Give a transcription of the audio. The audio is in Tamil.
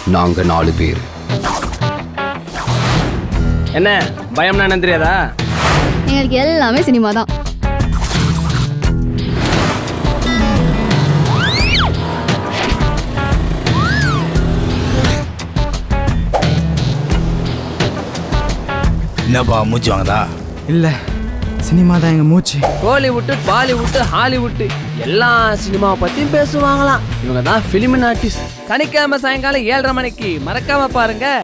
நாங்க நாலு பேர் என்ன பயம்னா என்னன்னு தெரியாதா எங்களுக்கு எல்லாமே சினிமா தான் என்னப்பா மூச்சு வாங்குதா இல்ல சினிமா தான் எங்க மூச்சு கோலிவுட்டு பாலிவுட்டு ஹாலிவுட்டு எல்லா சினிமாவை பத்தியும் பேசுவாங்களாம் இவங்க தான் பிலிமின் ஆர்டிஸ்ட் சனிக்கிழமை சாயங்காலம் ஏழரை மணிக்கு மறக்காம பாருங்க